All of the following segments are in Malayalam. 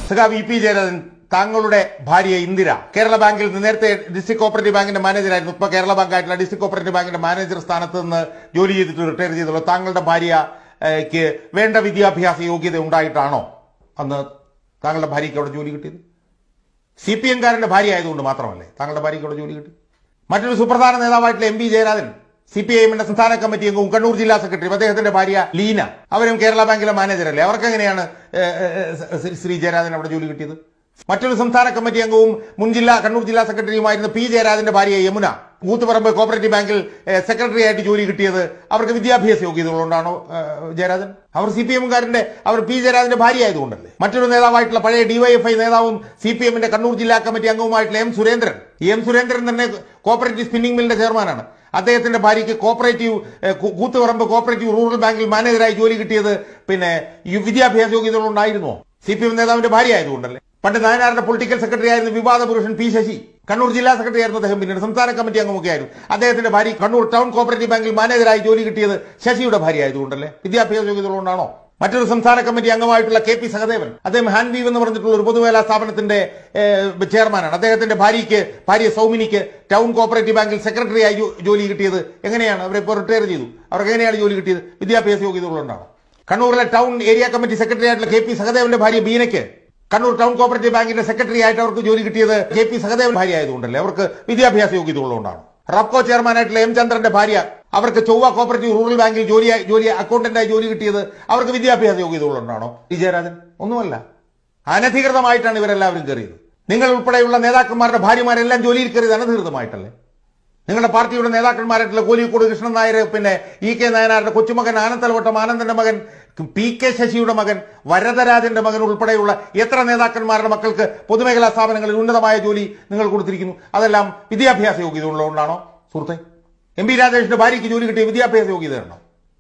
സഖാ വി പി ജയരാജൻ താങ്കളുടെ ഭാര്യ ഇന്ദിര കേരള ബാങ്കിൽ നിന്ന് നേരത്തെ ഡിസ്ട്രിക്ട് കോപ്പറേറ്റീവ് ബാങ്കിന്റെ മാനേജറായിരുന്നു ഇപ്പൊ കേരള ബാങ്ക് ആയിട്ടുള്ള ഡിസ്ട്രിക്ട് കോപ്പറേറ്റീവ് ബാങ്കിന്റെ മാനേജർ സ്ഥാനത്ത് നിന്ന് ജോലി ചെയ്തിട്ട് റിട്ടയർ ചെയ്തുള്ളൂ താങ്കളുടെ ഭാര്യയ്ക്ക് വേണ്ട വിദ്യാഭ്യാസ യോഗ്യത ഉണ്ടായിട്ടാണോ അന്ന് താങ്കളുടെ ഭാര്യയ്ക്ക് അവിടെ ജോലി കിട്ടിയത് സി പി എംകാരന്റെ ഭാര്യ ആയതുകൊണ്ട് മാത്രമല്ലേ താങ്കളുടെ ഭാര്യയ്ക്ക് അവിടെ ജോലി കിട്ടി മറ്റൊരു സുപ്രധാന നേതാവായിട്ടുള്ള M P Jayarajan C P I എമ്മിന്റെ സംസ്ഥാന കമ്മിറ്റി അംഗവും കണ്ണൂർ ജില്ലാ സെക്രട്ടറിയും അദ്ദേഹത്തിന്റെ ഭാര്യ ലീന അവരും കേരള ബാങ്കിലെ മാനേജറല്ലേ അവർക്ക് എങ്ങനെയാണ് ഏഹ്, ഏഹ്, ശ്രീ- ശ്രീ ജയരാജൻ അവിടെ ജോലി കിട്ടിയത് മറ്റൊരു സംസ്ഥാന കമ്മിറ്റി അംഗവും മുൻ ജില്ലാ കണ്ണൂർ ജില്ലാ സെക്രട്ടറിയുമായിരുന്ന പി ജയരാജന്റെ ഭാര്യ യമുന കൂത്തുപറമ്പ് കോപ്പറേറ്റീവ് ബാങ്കിൽ ഏഹ്, സെക്രട്ടറി ആയിട്ട് ജോലി കിട്ടിയത് അവർക്ക് വിദ്യാഭ്യാസ യോഗ്യതകളുണ്ടാണോ ഏഹ്, ജയരാജൻ അവർ സി പി എമ്മുകാരന്റെ അവർ പി ജയരാജന്റെ ഭാര്യ ആയതുകൊണ്ടല്ലേ മറ്റൊരു നേതാവായിട്ടുള്ള പഴയ ഡിവൈഎഫ്ഐ നേതാവും സി പി എമ്മിന്റെ കണ്ണൂർ ജില്ലാ കമ്മിറ്റി അംഗവുമായിട്ടുള്ള എം സുരേന്ദ്രൻ ഈ എം സുരേന്ദ്രൻ തന്നെ കോപ്പറേറ്റീവ് സ്പിന്നിംഗ് മില്ലിന്റെ ചെയർമാനാണ് അദ്ദേഹത്തിന്റെ ഭാര്യയ്ക്ക് കോപ്പറേറ്റീവ് ഏഹ്, കൂ- കൂത്തുപറമ്പ് കോപ്പറേറ്റീവ് റൂറൽ ബാങ്കിൽ മാനേജറായി ജോലി കിട്ടിയത് പിന്നെ ഈ വിദ്യാഭ്യാസ യോഗ്യതകളുണ്ടായിരുന്നോ സി പി എം നേതാവിന്റെ ഭാര്യ ആയതുകൊണ്ടല്ലേ പണ്ട് നായനാരുടെ പൊളിറ്റിക്കൽ സെക്രട്ടറി ആയിരുന്ന വിവാദ പുരുഷൻ പി ശശി കണ്ണൂർ ജില്ലാ സെക്രട്ടറി ആയിരുന്നു അദ്ദേഹം പിന്നീട് സംസ്ഥാന കമ്മിറ്റി അംഗമൊക്കെ ആയിരുന്നു അദ്ദേഹത്തിന്റെ ഭാര്യ കണ്ണൂർ ടൗൺ കോപ്പറേറ്റീവ് ബാങ്കിൽ മാനേജറായി ജോലി കിട്ടിയത് ശശിയുടെ ഭാര്യ ആയതുകൊണ്ടല്ലേ വിദ്യാഭ്യാസ യോഗ്യതകളുണ്ടാണോ മറ്റൊരു സംസ്ഥാന കമ്മിറ്റി അംഗമായിട്ടുള്ള കെ പി സഹദേവൻ അദ്ദേഹം ഹാൻവീവ് എന്ന് പറഞ്ഞിട്ടുള്ള ഒരു പൊതുമേഖലാ സ്ഥാപനത്തിന്റെ ഏഹ്, ചെയർമാനാണ് അദ്ദേഹത്തിന്റെ ഭാര്യയ്ക്ക് ഭാര്യ സൗമിനിക്ക് ടൗൺ കോപ്പറേറ്റീവ് ബാങ്കിൽ സെക്രട്ടറിയായി ജോ- ജോലി കിട്ടിയത് എങ്ങനെയാണ് അവരെ ഇപ്പോൾ റിട്ടയർ ചെയ്തു അവർക്ക് എങ്ങനെയാണ് ജോലി കിട്ടിയത് വിദ്യാഭ്യാസ യോഗ്യതകളുണ്ടാണോ കണ്ണൂരിലെ ടൗൺ ഏരിയ കമ്മിറ്റി സെക്രട്ടറി ആയിട്ടുള്ള കെ പി സഹദേവന്റെ ഭാര്യ ബീനയ്ക്ക് കണ്ണൂർ ടൗൺ കോപ്പറേറ്റീവ് ബാങ്കിന്റെ സെക്രട്ടറി ആയിട്ട് അവർക്ക് ജോലി കിട്ടിയത് കെ പി സഹദേവൻ ഭാര്യ ആയതുകൊണ്ടല്ലേ അവർക്ക് വിദ്യാഭ്യാസ യോഗ്യതകളുള്ളതുകൊണ്ടാണ് റബ്കോ ചെയർമാനായിട്ടുള്ള എം ചന്ദ്രന്റെ ഭാര്യ അവർക്ക് ചൊവ്വ കോപ്പറേറ്റീവ് റൂറൽ ബാങ്കിൽ ജോലിയായി ജോലി അക്കൗണ്ടന്റായി ജോലി കിട്ടിയത് അവർക്ക് വിദ്യാഭ്യാസ യോഗ്യതകളുണ്ടാണോ വിജയരാജൻ ഒന്നുമല്ല അനധികൃതമായിട്ടാണ് ഇവരെല്ലാവരും കയറിയത് നിങ്ങൾ ഉൾപ്പെടെയുള്ള നേതാക്കന്മാരുടെ ഭാര്യമാരെല്ലാം ജോലിയിൽ കയറിയത് അനധികൃതമായിട്ടല്ലേ നിങ്ങളുടെ പാർട്ടിയുടെ നേതാക്കന്മാരായിട്ടുള്ള കോലിക്കോട് കൃഷ്ണൻ നായർ പിന്നെ ഇ കെ നായനാരുടെ കൊച്ചുമകൻ ആനന്ദലവട്ടം ആനന്ദന്റെ മകൻ പി കെ ശശിയുടെ മകൻ വരദരാജന്റെ മകൻ ഉൾപ്പെടെയുള്ള എത്ര നേതാക്കന്മാരുടെ മക്കൾക്ക് പൊതുമേഖലാ സ്ഥാപനങ്ങളിൽ ഉന്നതമായ ജോലി നിങ്ങൾ കൊടുത്തിരിക്കുന്നു അതെല്ലാം വിദ്യാഭ്യാസ യോഗ്യത ഉള്ളതുകൊണ്ടാണോ സുഹൃത്തെ എം പി രാജേഷിന്റെ ഭാര്യയ്ക്ക് ജോലി കിട്ടിയ വിദ്യാഭ്യാസ യോഗ്യതയാണോ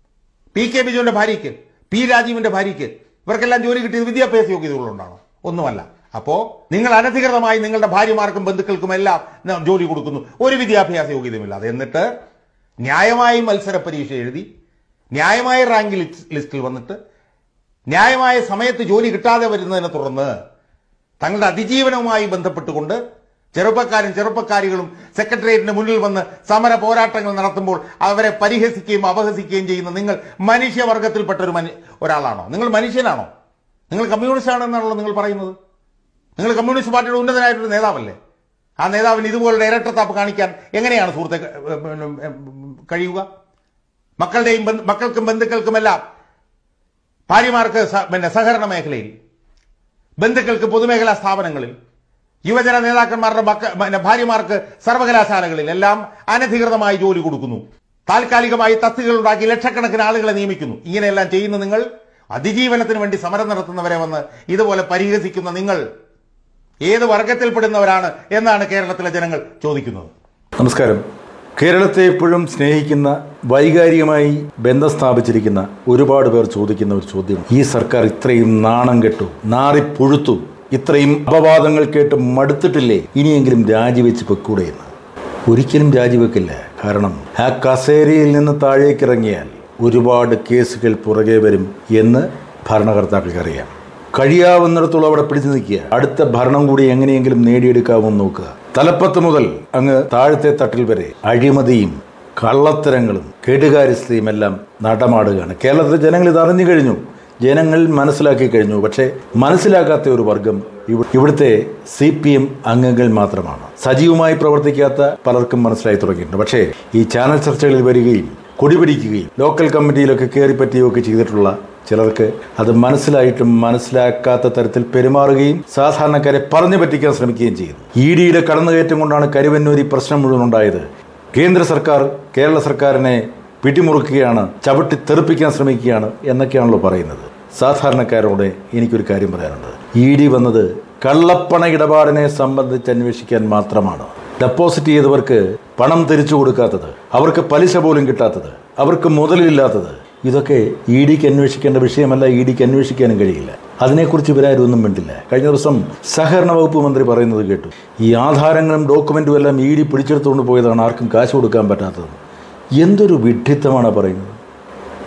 പി കെ ബിജുവിന്റെ ഭാര്യയ്ക്ക് പി രാജീവിന്റെ ഭാര്യയ്ക്ക് ഇവർക്കെല്ലാം ജോലി കിട്ടിയത് വിദ്യാഭ്യാസ യോഗ്യതകളുണ്ടാണോ ഒന്നുമല്ല അപ്പോ നിങ്ങൾ അനധികൃതമായി നിങ്ങളുടെ ഭാര്യമാർക്കും ബന്ധുക്കൾക്കും എല്ലാം ന- ജോലി കൊടുക്കുന്നു ഒരു വിദ്യാഭ്യാസ യോഗ്യതയുമില്ലാതെ എന്നിട്ട് ന്യായമായി മത്സര പരീക്ഷ എഴുതി ന്യായമായ റാങ്ക് ലിസ്റ്റ്- ലിസ്റ്റിൽ വന്നിട്ട് ന്യായമായ സമയത്ത് ജോലി കിട്ടാതെ വരുന്നതിനെ തുടർന്ന് തങ്ങളുടെ അതിജീവനവുമായി ബന്ധപ്പെട്ടുകൊണ്ട് ചെറുപ്പക്കാരും ചെറുപ്പക്കാരികളും സെക്രട്ടേറിയറ്റിന് മുന്നിൽ വന്ന് സമര പോരാട്ടങ്ങൾ നടത്തുമ്പോൾ അവരെ പരിഹസിക്കുകയും അപഹസിക്കുകയും ചെയ്യുന്ന നിങ്ങൾ മനുഷ്യവർഗത്തിൽപ്പെട്ട ഒരു മനു ഒരാളാണോ നിങ്ങൾ മനുഷ്യനാണോ നിങ്ങൾ കമ്മ്യൂണിസ്റ്റ് ആണെന്നാണല്ലോ നിങ്ങൾ പറയുന്നത് നിങ്ങൾ കമ്മ്യൂണിസ്റ്റ് പാർട്ടിയുടെ ഉന്നതനായിട്ടൊരു നേതാവല്ലേ ആ നേതാവിന് ഇതുപോലുള്ള ഇരട്ടത്താപ്പ് കാണിക്കാൻ എങ്ങനെയാണ് സുഹൃത്തെ ക- ഉം, ഉം, ഉം, കഴിയുക മക്കളുടെയും ബന്ധു- മക്കൾക്കും ബന്ധുക്കൾക്കുമെല്ലാം ഭാര്യമാർക്ക് സ- പിന്നെ സഹകരണ മേഖലയിൽ ബന്ധുക്കൾക്ക് പൊതുമേഖലാ സ്ഥാപനങ്ങളിൽ യുവജന നേതാക്കന്മാരുടെ മക്ക പിന്നെ ഭാര്യമാർക്ക് സർവകലാശാലകളിൽ എല്ലാം അനധികൃതമായി ജോലി കൊടുക്കുന്നു താൽക്കാലികമായി തസ്തികകൾ ഉണ്ടാക്കി ലക്ഷക്കണക്കിന് ആളുകളെ നിയമിക്കുന്നു ഇങ്ങനെയെല്ലാം ചെയ്യുന്ന നിങ്ങൾ അതിജീവനത്തിന് വേണ്ടി സമരം നടത്തുന്നവരെ വന്ന് ഇതുപോലെ പരിഹസിക്കുന്ന നിങ്ങൾ ഏത് വർഗത്തിൽപ്പെടുന്നവരാണ് എന്നാണ് കേരളത്തിലെ ജനങ്ങൾ ചോദിക്കുന്നത് നമസ്കാരം കേരളത്തെ എപ്പോഴും സ്നേഹിക്കുന്ന വൈകാരികമായി ബന്ധം സ്ഥാപിച്ചിരിക്കുന്ന ഒരുപാട് പേർ ചോദിക്കുന്ന ഒരു ചോദ്യം ഈ സർക്കാർ ഇത്രയും നാണം കെട്ടു നാറിപ്പുഴുത്തു ഇത്രയും അപവാദങ്ങൾ കേട്ട് മടുത്തിട്ടില്ലേ ഇനിയെങ്കിലും രാജിവെച്ച് പൊക്കൂടെ എന്ന് ഒരിക്കലും രാജിവെക്കില്ല കാരണം ആ കസേരയിൽ നിന്ന് താഴേക്കിറങ്ങിയാൽ ഒരുപാട് കേസുകൾ പുറകെ വരും എന്ന് ഭരണകർത്താക്കൾക്കറിയാം കഴിയാവുന്നിടത്തോളം അവിടെ പിടിച്ചു നിൽക്കുക അടുത്ത ഭരണം കൂടി എങ്ങനെയെങ്കിലും നേടിയെടുക്കാമെന്ന് നോക്കുക തലപ്പത്ത് മുതൽ അങ്ങ് താഴത്തെ തട്ടിൽ വരെ അഴിമതിയും കള്ളത്തരങ്ങളും കെടുകാര്യസ്ഥയും എല്ലാം നടമാടുകയാണ് കേരളത്തിലെ ജനങ്ങൾ ഇത് അറിഞ്ഞു കഴിഞ്ഞു ജനങ്ങൾ മനസ്സിലാക്കി കഴിഞ്ഞു പക്ഷേ മനസ്സിലാക്കാത്ത ഒരു വർഗം ഇവ- ഇവിടുത്തെ സി പി എം അംഗങ്ങൾ മാത്രമാണ് സജീവമായി പ്രവർത്തിക്കാത്ത പലർക്കും മനസ്സിലായി തുടങ്ങിയിട്ടുണ്ട് പക്ഷേ ഈ ചാനൽ ചർച്ചകളിൽ വരികയും കൊടിപിടിക്കുകയും ലോക്കൽ കമ്മിറ്റിയിലൊക്കെ കയറിപ്പറ്റുകയൊക്കെ ചെയ്തിട്ടുള്ള ചിലർക്ക് അത് മനസ്സിലായിട്ടും മനസ്സിലാക്കാത്ത തരത്തിൽ പെരുമാറുകയും സാധാരണക്കാരെ പറഞ്ഞു പറ്റിക്കാൻ ശ്രമിക്കുകയും ചെയ്യുന്നു ഇ ഡിയുടെ കടന്നുകയറ്റം കൊണ്ടാണ് കരുവന്നൂർ ഈ പ്രശ്നം മുഴുവൻ ഉണ്ടായത് കേന്ദ്ര സർക്കാർ കേരള സർക്കാരിനെ പിടിമുറുക്കുകയാണ് ചവിട്ടി തെറിപ്പിക്കാൻ ശ്രമിക്കുകയാണ് എന്നൊക്കെയാണല്ലോ പറയുന്നത് സാധാരണക്കാരോട് എനിക്കൊരു കാര്യം പറയാനുണ്ട് ഇ ഡി വന്നത് കള്ളപ്പണ ഇടപാടിനെ സംബന്ധിച്ച് അന്വേഷിക്കാൻ മാത്രമാണ് ഡെപ്പോസിറ്റ് ചെയ്തവർക്ക് പണം തിരിച്ചു കൊടുക്കാത്തത് അവർക്ക് പലിശ പോലും കിട്ടാത്തത് അവർക്ക് മുതലില്ലാത്തത് ഇതൊക്കെ ഇ ഡിക്ക് അന്വേഷിക്കേണ്ട വിഷയമല്ല ഇ ഡിക്ക് അന്വേഷിക്കാനും കഴിയില്ല അതിനെക്കുറിച്ച് ഇവരാരും ഒന്നും മിണ്ടില്ല കഴിഞ്ഞ ദിവസം സഹകരണ വകുപ്പ് മന്ത്രി പറയുന്നത് കേട്ടു ഈ ആധാരങ്ങളും ഡോക്യുമെന്റും എല്ലാം ഇ ഡി പിടിച്ചെടുത്തുകൊണ്ട് പോയതാണ് ആർക്കും കാശ് കൊടുക്കാൻ പറ്റാത്തത് എന്തൊരു വിഡ്ഢിത്തമാണ് പറയുന്നത്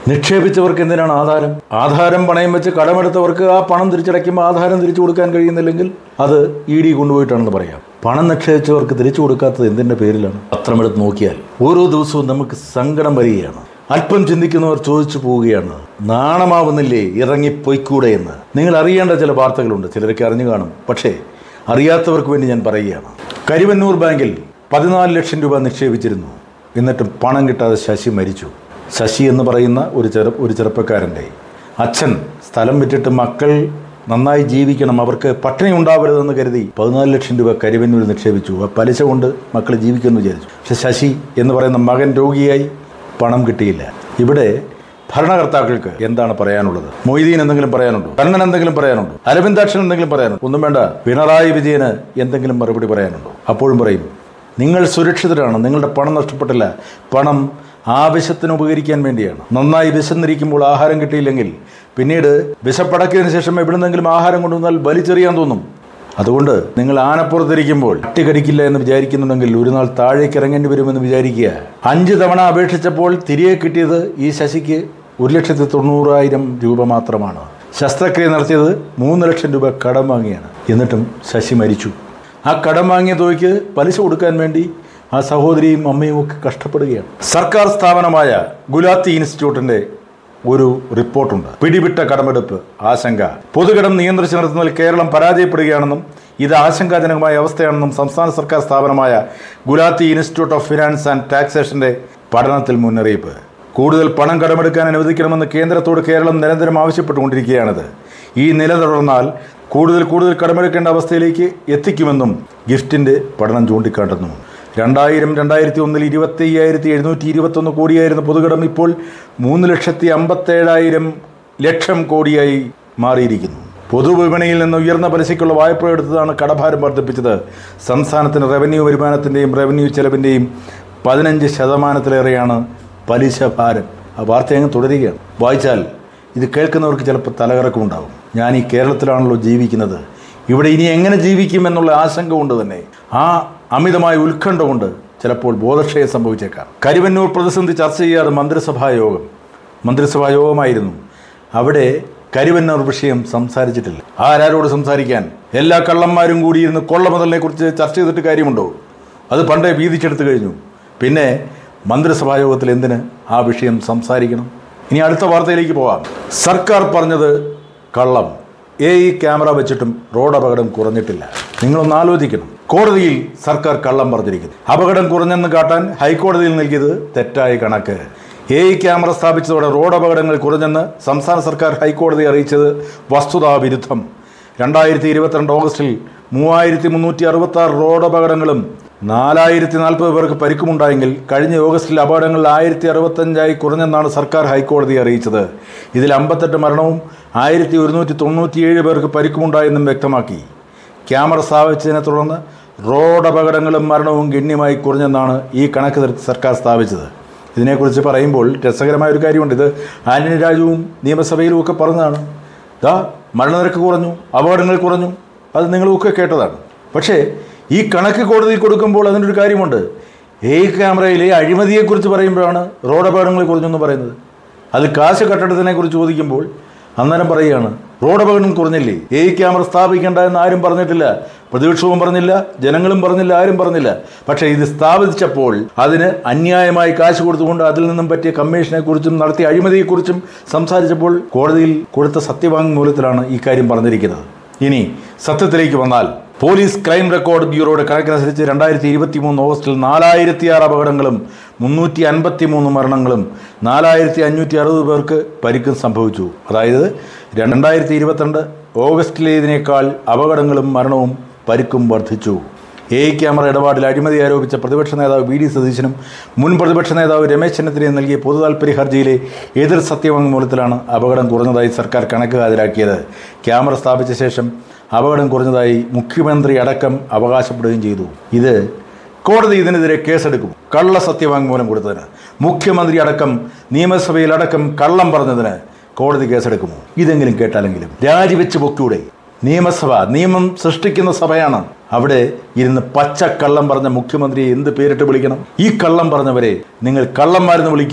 നിക്ഷേപിച്ചവർക്ക് എന്തിനാണ് ആധാരം ആധാരം പണയം വെച്ച് കടമെടുത്തവർക്ക് ആ പണം തിരിച്ചടയ്ക്കുമ്പോൾ ആധാരം തിരിച്ചു കൊടുക്കാൻ കഴിയുന്നില്ലെങ്കിൽ അത് ഇ ഡി കൊണ്ടുപോയിട്ടാണെന്ന് പറയാം പണം നിക്ഷേപിച്ചവർക്ക് തിരിച്ചു കൊടുക്കാത്തത് എന്തിൻ്റെ പേരിലാണ് പത്രമെടുത്ത് നോക്കിയാൽ ഓരോ ദിവസവും നമുക്ക് സങ്കടം വരികയാണ് അല്പം ചിന്തിക്കുന്നവർ ചോദിച്ചു പോവുകയാണ് നാണമാവുന്നില്ലേ ഇറങ്ങി പൊയ്ക്കൂടെ എന്ന് നിങ്ങൾ അറിയേണ്ട ചില വാർത്തകളുണ്ട് ചിലരൊക്കെ അറിഞ്ഞു കാണും പക്ഷേ അറിയാത്തവർക്ക് വേണ്ടി ഞാൻ പറയുകയാണ് കരുവന്നൂർ ബാങ്കിൽ പതിനാല് ലക്ഷം രൂപ നിക്ഷേപിച്ചിരുന്നു എന്നിട്ടും പണം കിട്ടാതെ ശശി മരിച്ചു ശശി എന്ന് പറയുന്ന ഒരു ചെറു ഒരു ചെറുപ്പക്കാരൻ്റെ അച്ഛൻ സ്ഥലം വിറ്റിട്ട് മക്കൾ നന്നായി ജീവിക്കണം അവർക്ക് പട്ടിണി ഉണ്ടാവരുതെന്ന് കരുതി പതിനാല് ലക്ഷം രൂപ കരുവന്നൂരിൽ നിക്ഷേപിച്ചു ആ പലിശ കൊണ്ട് മക്കൾ ജീവിക്കുമെന്ന് വിചാരിച്ചു പക്ഷെ ശശി എന്ന് പറയുന്ന മകൻ രോഗിയായി പണം കിട്ടിയില്ല ഇവിടെ ഭരണകർത്താക്കൾക്ക് എന്താണ് പറയാനുള്ളത് മൊയ്തീൻ എന്തെങ്കിലും പറയാനുണ്ടോ കണ്ണൻ എന്തെങ്കിലും പറയാനുണ്ടോ അരവിന്ദാക്ഷൻ എന്തെങ്കിലും പറയാനുണ്ടോ ഒന്നും വേണ്ട പിണറായി വിജയന് എന്തെങ്കിലും മറുപടി പറയാനുണ്ടോ അപ്പോഴും പറയും നിങ്ങൾ സുരക്ഷിതരാണ് നിങ്ങളുടെ പണം നഷ്ടപ്പെട്ടില്ല പണം ആവശ്യത്തിന് ഉപകരിക്കാൻ വേണ്ടിയാണ് നന്നായി വിശന്നിരിക്കുമ്പോൾ ആഹാരം കിട്ടിയില്ലെങ്കിൽ പിന്നീട് വിശപ്പടക്കിയതിനു ശേഷം എവിടുന്നെങ്കിലും ആഹാരം കൊണ്ടുവന്നാൽ വലിച്ചെറിയാൻ തോന്നും അതുകൊണ്ട് നിങ്ങൾ ആനപ്പുറത്തിരിക്കുമ്പോൾ അട്ടി കടിക്കില്ല എന്ന് വിചാരിക്കുന്നുണ്ടെങ്കിൽ ഒരു നാൾ താഴേക്ക് ഇറങ്ങേണ്ടി വരുമെന്ന് വിചാരിക്കുക അഞ്ച് തവണ അപേക്ഷിച്ചപ്പോൾ തിരികെ കിട്ടിയത് ഈ ശശിക്ക് ഒരു ലക്ഷത്തി തൊണ്ണൂറായിരം രൂപ മാത്രമാണ് ശസ്ത്രക്രിയ നടത്തിയത് മൂന്ന് ലക്ഷം രൂപ കടം വാങ്ങിയാണ് എന്നിട്ടും ശശി മരിച്ചു ആ കടം വാങ്ങിയ തുകയ്ക്ക് പലിശ കൊടുക്കാൻ വേണ്ടി ആ സഹോദരിയും അമ്മയും ഒക്കെ കഷ്ടപ്പെടുകയാണ് സർക്കാർ സ്ഥാപനമായ ഗുലാത്തി ഇൻസ്റ്റിറ്റ്യൂട്ടിന്റെ ഒരു റിപ്പോർട്ടുണ്ട് പിടിവിട്ട കടമെടുപ്പ് ആശങ്ക പൊതുകടം നിയന്ത്രിച്ചു നിർത്തുന്നതിൽ കേരളം പരാജയപ്പെടുകയാണെന്നും ഇത് ആശങ്കാജനകമായ അവസ്ഥയാണെന്നും സംസ്ഥാന സർക്കാർ സ്ഥാപനമായ Gulati institute of finance and ടാക്സേഷന്റെ പഠനത്തിൽ മുന്നറിയിപ്പ് കൂടുതൽ പണം കടമെടുക്കാൻ അനുവദിക്കണമെന്ന് കേന്ദ്രത്തോട് കേരളം നിരന്തരം ആവശ്യപ്പെട്ടുകൊണ്ടിരിക്കുകയാണിത് ഈ നില തുടർന്നാൽ കൂടുതൽ കൂടുതൽ കടമെടുക്കേണ്ട അവസ്ഥയിലേക്ക് എത്തിക്കുമെന്നും ഗിഫ്റ്റിന്റെ പഠനം ചൂണ്ടിക്കാട്ടുന്നു രണ്ടായിരം രണ്ടായിരത്തി ഒന്നിൽ ഇരുപത്തി അയ്യായിരത്തി എഴുന്നൂറ്റി ഇരുപത്തൊന്ന് കോടിയായിരുന്ന പൊതുകടം ഇപ്പോൾ മൂന്ന് ലക്ഷത്തി അമ്പത്തേഴായിരം ലക്ഷം കോടിയായി മാറിയിരിക്കുന്നു പൊതുവിപണിയിൽ നിന്ന് ഉയർന്ന പലിശയ്ക്കുള്ള വായ്പ എടുത്തതാണ് കടഭാരം വർദ്ധിപ്പിച്ചത് സംസ്ഥാനത്തിന് റവന്യൂ വരുമാനത്തിൻ്റെയും റവന്യൂ ചെലവിൻ്റെയും പതിനഞ്ച് ശതമാനത്തിലേറെയാണ് പലിശ ഭാരം ആ വാർത്ത അങ്ങ് തുടരുകയാണ് വായിച്ചാൽ ഇത് കേൾക്കുന്നവർക്ക് ചിലപ്പോൾ തലകറക്കമുണ്ടാകും ഞാൻ ഈ കേരളത്തിലാണല്ലോ ജീവിക്കുന്നത് ഇവിടെ ഇനി എങ്ങനെ ജീവിക്കും എന്നുള്ള ആശങ്ക കൊണ്ട് തന്നെ ആ അമിതമായ ഉത്കണ്ഠ കൊണ്ട് ചിലപ്പോൾ ബോധക്ഷയം സംഭവിച്ചേക്കാം കരുവന്നൂർ പ്രതിസന്ധി ചർച്ച ചെയ്യാറ് മന്ത്രിസഭാ യോഗം മന്ത്രിസഭാ യോഗമായിരുന്നു അവിടെ കരുവന്നൂർ വിഷയം സംസാരിച്ചിട്ടില്ല ആരാരോട് സംസാരിക്കാൻ എല്ലാ കള്ളന്മാരും കൂടിയിരുന്ന് കൊള്ളമുതലിനെ കുറിച്ച് ചർച്ച ചെയ്തിട്ട് കാര്യമുണ്ടോ അത് പണ്ടേ വീതിച്ചെടുത്തു കഴിഞ്ഞു പിന്നെ മന്ത്രിസഭാ യോഗത്തിൽ എന്തിന് ആ വിഷയം സംസാരിക്കണം ഇനി അടുത്ത വാർത്തയിലേക്ക് പോകാം സർക്കാർ പറഞ്ഞത് കള്ളം എ ഇ ക്യാമറ വെച്ചിട്ടും റോഡ് അപകടം കുറഞ്ഞിട്ടില്ല നിങ്ങളൊന്ന് ആലോചിക്കണം കോടതിയിൽ സർക്കാർ കള്ളം പറഞ്ഞിരിക്കുന്നു അപകടം കുറഞ്ഞെന്ന് കാട്ടാൻ ഹൈക്കോടതിയിൽ നൽകിയത് തെറ്റായ കണക്ക് എ ഇ ക്യാമറ സ്ഥാപിച്ചതോടെ റോഡ് അപകടങ്ങൾ കുറഞ്ഞെന്ന് സംസ്ഥാന സർക്കാർ ഹൈക്കോടതിയെ അറിയിച്ചത് വസ്തുതാവിരുദ്ധം രണ്ടായിരത്തി ഇരുപത്തിരണ്ട് ഓഗസ്റ്റിൽ മൂവായിരത്തി മുന്നൂറ്റി അറുപത്തി ആറ് റോഡ് അപകടങ്ങളും നാലായിരത്തി നാൽപ്പത് പേർക്ക് പരിക്കുമുണ്ടായെങ്കിൽ കഴിഞ്ഞ ഓഗസ്റ്റിൽ അപകടങ്ങൾ ആയിരത്തി അറുപത്തഞ്ചായി കുറഞ്ഞെന്നാണ് സർക്കാർ ഹൈക്കോടതിയെ അറിയിച്ചത് ഇതിൽ അമ്പത്തെട്ട് മരണവും ആയിരത്തി ഒരുന്നൂറ്റി തൊണ്ണൂറ്റിയേഴ് പേർക്ക് പരിക്കുമുണ്ടായെന്നും വ്യക്തമാക്കി ക്യാമറ സ്ഥാപിച്ചതിനെ തുടർന്ന് റോഡ് അപകടങ്ങളും മരണവും ഗണ്യമായി കുറഞ്ഞെന്നാണ് ഈ കണക്ക് തിരുത്തി സർക്കാർ സ്ഥാപിച്ചത് ഇതിനെക്കുറിച്ച് പറയുമ്പോൾ രസകരമായ ഒരു കാര്യമുണ്ട് ഇത് ആന്റണി രാജുവും നിയമസഭയിലും ഒക്കെ പറഞ്ഞതാണ് ദാ മരണനിരക്ക് കുറഞ്ഞു അപകടങ്ങൾ കുറഞ്ഞു അത് നിങ്ങളൊക്കെ കേട്ടതാണ് പക്ഷേ ഈ കണക്ക് കോടതിയിൽ കൊടുക്കുമ്പോൾ അതിനൊരു കാര്യമുണ്ട് ഏ ക്യാമറയിലെ അഴിമതിയെക്കുറിച്ച് പറയുമ്പോഴാണ് റോഡ് അപകടങ്ങൾ കുറഞ്ഞെന്ന് പറയുന്നത് അത് കാശ് കെട്ടിടത്തിനെ കുറിച്ച് ചോദിക്കുമ്പോൾ അന്നേരം പറയുകയാണ് റോഡ് അപകടം കുറഞ്ഞില്ലേ ഏ ക്യാമറ സ്ഥാപിക്കേണ്ട എന്ന് ആരും പറഞ്ഞിട്ടില്ല പ്രതിപക്ഷവും പറഞ്ഞില്ല ജനങ്ങളും പറഞ്ഞില്ല ആരും പറഞ്ഞില്ല പക്ഷേ ഇത് സ്ഥാപിച്ചപ്പോൾ അതിന് അന്യായമായി കാശ് കൊടുത്തുകൊണ്ട് അതിൽ നിന്നും പറ്റിയ കമ്മീഷനെ കുറിച്ചും നടത്തിയ അഴിമതിയെക്കുറിച്ചും സംസാരിച്ചപ്പോൾ കോടതിയിൽ കൊടുത്ത സത്യവാങ്മൂലത്തിലാണ് ഈ കാര്യം പറഞ്ഞിരിക്കുന്നത് ഇനി സത്യത്തിലേക്ക് വന്നാൽ പോലീസ് ക്രൈം റെക്കോർഡ് ബ്യൂറോയുടെ കണക്കനുസരിച്ച് രണ്ടായിരത്തി ഇരുപത്തി മൂന്ന് ഓഗസ്റ്റിൽ നാലായിരത്തി ആറ് അപകടങ്ങളും മുന്നൂറ്റി അൻപത്തി മൂന്ന് മരണങ്ങളും നാലായിരത്തി അഞ്ഞൂറ്റി അറുപത് പേർക്ക് പരിക്കും സംഭവിച്ചു അതായത് രണ്ടായിരത്തി ഇരുപത്തിരണ്ട് ഓഗസ്റ്റിലേതിനേക്കാൾ അപകടങ്ങളും മരണവും പരിക്കും വർദ്ധിച്ചു എ ക്യാമറ ഇടപാടിൽ അഴിമതി ആരോപിച്ച പ്രതിപക്ഷ നേതാവ് വി ഡി സതീശനും മുൻ പ്രതിപക്ഷ നേതാവ് രമേശ് ചെന്നിത്തലയും നൽകിയ പൊതു താൽപ്പര്യ ഹർജിയിലെ എതിർ സത്യവാങ്മൂലത്തിലാണ് അപകടം കുറഞ്ഞതായി സർക്കാർ കണക്ക് ഹാജരാക്കിയത് ക്യാമറ സ്ഥാപിച്ച ശേഷം അപകടം കുറഞ്ഞതായി മുഖ്യമന്ത്രി അടക്കം അവകാശപ്പെടുകയും ചെയ്തു ഇത് കോടതി ഇതിനെതിരെ കേസെടുക്കും കള്ള സത്യവാങ്മൂലം കൊടുത്തതിന് മുഖ്യമന്ത്രി അടക്കം നിയമസഭയിലടക്കം കള്ളം പറഞ്ഞതിന് കോടതി കേസെടുക്കുമോ ഇതെങ്കിലും കേട്ടാലെങ്കിലും രാജിവെച്ച് പൊക്കൂടെ നിയമസഭ നിയമം സൃഷ്ടിക്കുന്ന സഭയാണ് അവിടെ ഇരുന്ന് പച്ച കള്ളം പറഞ്ഞ മുഖ്യമന്ത്രിയെ എന്ത് പേരിട്ട് വിളിക്കണം ഈ കള്ളം പറഞ്ഞവരെ നിങ്ങൾ കള്ളന്മാരെന്ന് വിളിക്കൂ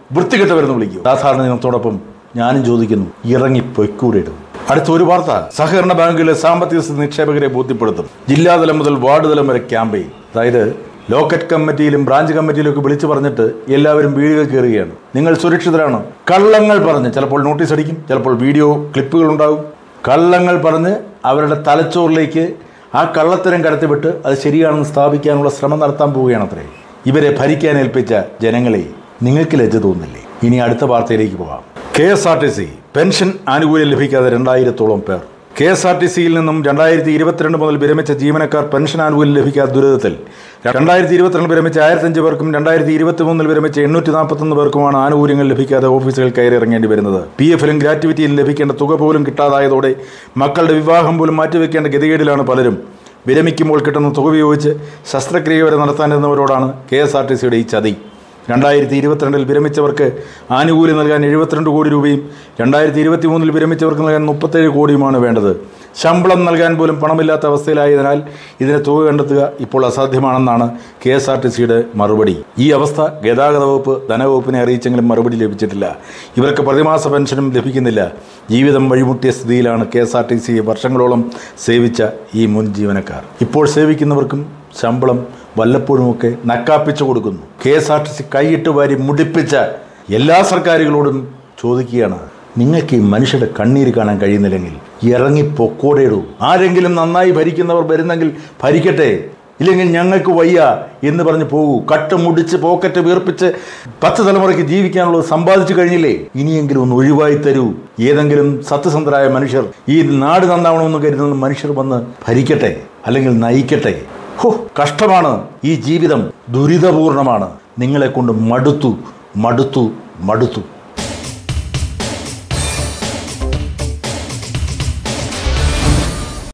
വൃത്തികെട്ടവരെന്ന് വിളിക്കൂ സാധാരണ ജനത്തോടൊപ്പം ഞാനും ചോദിക്കുന്നു ഇറങ്ങി പൊയ്ക്കൂടെ അടുത്ത ഒരു വാർത്ത സഹകരണ ബാങ്കിലെ സാമ്പത്തിക സ്ഥിതി നിക്ഷേപകരെ ബോധ്യപ്പെടുത്തും ജില്ലാതലം മുതൽ വാർഡ് തലം വരെ ക്യാമ്പയിൻ അതായത് ലോക്കറ്റ് കമ്മിറ്റിയിലും ബ്രാഞ്ച് കമ്മിറ്റിയിലും ഒക്കെ വിളിച്ചു പറഞ്ഞിട്ട് എല്ലാവരും വീടുകൾ കയറുകയാണ് നിങ്ങൾ സുരക്ഷിതരാണ് കള്ളങ്ങൾ പറഞ്ഞ് ചിലപ്പോൾ നോട്ടീസ് അടിക്കും ചിലപ്പോൾ വീഡിയോ ക്ലിപ്പുകൾ ഉണ്ടാകും കള്ളങ്ങൾ പറഞ്ഞ് അവരുടെ തലച്ചോറിലേക്ക് ആ കള്ളത്തരം കടത്തിവിട്ട് അത് ശരിയാണെന്ന് സ്ഥാപിക്കാനുള്ള ശ്രമം നടത്താൻ പോവുകയാണ് അത്രേ ഇവരെ ഭരിക്കാൻ ഏൽപ്പിച്ച ജനങ്ങളെ നിങ്ങൾക്ക് ലജ്ജ തോന്നില്ലേ ഇനി അടുത്ത വാർത്തയിലേക്ക് പോകാം K S R T C pension ആനുകൂല്യം ലഭിക്കാതെ രണ്ടായിരത്തോളം പേർ കെ എസ് ആർ ടി സിയിൽ നിന്നും രണ്ടായിരത്തി ഇരുപത്തിരണ്ട് മുതൽ വിരമിച്ച ജീവനക്കാർ പെൻഷൻ ആനുകൂല്യം ലഭിക്കാത്ത ദുരിതത്തിൽ രണ്ടായിരത്തി ഇരുപത്തിരണ്ട് വിരമിച്ച ആയിരത്തഞ്ച് പേർക്കും രണ്ടായിരത്തി ഇരുപത്തി മൂന്നിൽ വിരമിച്ച എണ്ണൂറ്റി നാൽപ്പത്തൊന്ന് പേർക്കുമാണ് ആനുകൂല്യങ്ങൾ ലഭിക്കാതെ ഓഫീസുകൾ കയറി ഇറങ്ങേണ്ടി വരുന്നത് പി എഫിലും ഗ്രാറ്റുവിറ്റിയിലും ലഭിക്കേണ്ട തുക പോലും കിട്ടാതായതോടെ മക്കളുടെ വിവാഹം പോലും മാറ്റിവെക്കേണ്ട ഗതികേടിലാണ് പലരും വിരമിക്കുമ്പോൾ കിട്ടുന്ന തുക ഉപയോഗിച്ച് ശസ്ത്രക്രിയ വരെ നടത്താനിരുന്നവരോടാണ് കെ എസ് ആർ ടി സിയുടെ ഈ ചതി രണ്ടായിരത്തി ഇരുപത്തിരണ്ടിൽ വിരമിച്ചവർക്ക് ആനുകൂല്യം നൽകാൻ എഴുപത്തിരണ്ട് കോടി രൂപയും രണ്ടായിരത്തി ഇരുപത്തി മൂന്നിൽ വിരമിച്ചവർക്ക് നൽകാൻ മുപ്പത്തേഴ് കോടിയുമാണ് വേണ്ടത് ശമ്പളം നൽകാൻ പോലും പണമില്ലാത്ത അവസ്ഥയിലായതിനാൽ ഇതിന് തുക കണ്ടെത്തുക ഇപ്പോൾ അസാധ്യമാണെന്നാണ് കെ എസ് ആർ ടി സിയുടെ മറുപടി ഈ അവസ്ഥ ഗതാഗത വകുപ്പ് ധനവകുപ്പിനെ അറിയിച്ചെങ്കിലും മറുപടി ലഭിച്ചിട്ടില്ല ഇവർക്ക് പ്രതിമാസ പെൻഷനും ലഭിക്കുന്നില്ല ജീവിതം വഴിമുട്ടിയ സ്ഥിതിയിലാണ് K S R T C വർഷങ്ങളോളം സേവിച്ച ഈ മുൻ ജീവനക്കാർ ഇപ്പോൾ സേവിക്കുന്നവർക്കും ശമ്പളം വല്ലപ്പോഴുമൊക്കെ നക്കാപ്പിച്ചു കൊടുക്കുന്നു K S R T C കൈയിട്ട് വാരി മുടിപ്പിച്ച എല്ലാ സർക്കാരുകളോടും ചോദിക്കുകയാണ് നിങ്ങൾക്ക് ഈ മനുഷ്യരുടെ കണ്ണീര് കാണാൻ കഴിയുന്നില്ലെങ്കിൽ ഇറങ്ങി പൊക്കോടേടൂ ആരെങ്കിലും നന്നായി ഭരിക്കുന്നവർ വരുന്നെങ്കിൽ ഭരിക്കട്ടെ ഇല്ലെങ്കിൽ ഞങ്ങൾക്ക് വയ്യ എന്ന് പറഞ്ഞ് പോകൂ കട്ട് മുടിച്ച് പോക്കറ്റ് വീർപ്പിച്ച് പത്ത് തലമുറയ്ക്ക് ജീവിക്കാനുള്ളത് സമ്പാദിച്ചു കഴിഞ്ഞില്ലേ ഇനിയെങ്കിലും ഒന്ന് ഒഴിവായി തരൂ ഏതെങ്കിലും സത്യസന്ധരായ മനുഷ്യർ ഈ നാട് നന്നാവണമെന്ന് കരുതുന്ന മനുഷ്യർ വന്ന് ഭരിക്കട്ടെ അല്ലെങ്കിൽ നയിക്കട്ടെ ഹോ കഷ്ടമാണ് ഈ ജീവിതം ദുരിതപൂർണമാണ് നിങ്ങളെ കൊണ്ട് മടുത്തു മടുത്തു മടുത്തു